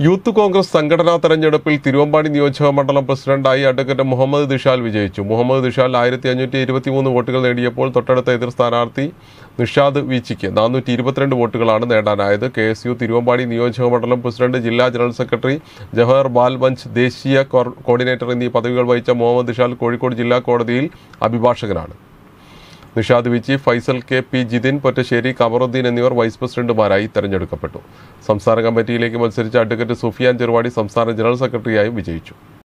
youth Congress സംഘടനാ തെരഞ്ഞെടുപ്പിൽ തിരുവമ്പാടി നിയോജക മണ്ഡലം പ്രസിഡന്റായി അഡ്വക്കേറ്റ് മുഹമ്മദ് ദിഷാൽ വിജയിച്ചു മുഹമ്മദ് ദിഷാൽ ആയിരത്തി അഞ്ഞൂറ്റി ഇരുപത്തിമൂന്ന് വോട്ടുകൾ നേടിയപ്പോൾ തൊട്ടടുത്ത എതിർ സ്ഥാനാർത്ഥി നിഷാദ് വീച്ചിക്ക് നാനൂറ്റി ഇരുപത്തിരണ്ട് വോട്ടുകളാണ് നേടാനായത് കെ എസ് യു തിരുവമ്പാടി നിയോജക മണ്ഡലം പ്രസിഡന്റ് ജില്ലാ ജനറൽ സെക്രട്ടറി ജവഹർ ബാൽമഞ്ച് ദേശീയ കോർ- കോർഡിനേറ്റർ എന്നീ പദവികൾ വഹിച്ച മുഹമ്മദ് ദിഷാൽ കോഴിക്കോട് ജില്ലാ കോടതിയിൽ അഭിഭാഷകനാണ് നിഷാദ് വിച്ചി ഫൈസൽ കെ പി ജിതിൻ പൊറ്റശ്ശേരി കമറുദ്ദീൻ എന്നിവർ വൈസ് പ്രസിഡന്റുമാരായി തെരഞ്ഞെടുക്കപ്പെട്ടു സംസ്ഥാന കമ്മിറ്റിയിലേക്ക് മത്സരിച്ച അഡ്വക്കേറ്റ് സുഫിയാൻ ചെറുവാടി സംസ്ഥാന ജനറൽ സെക്രട്ടറിയായും വിജയിച്ചു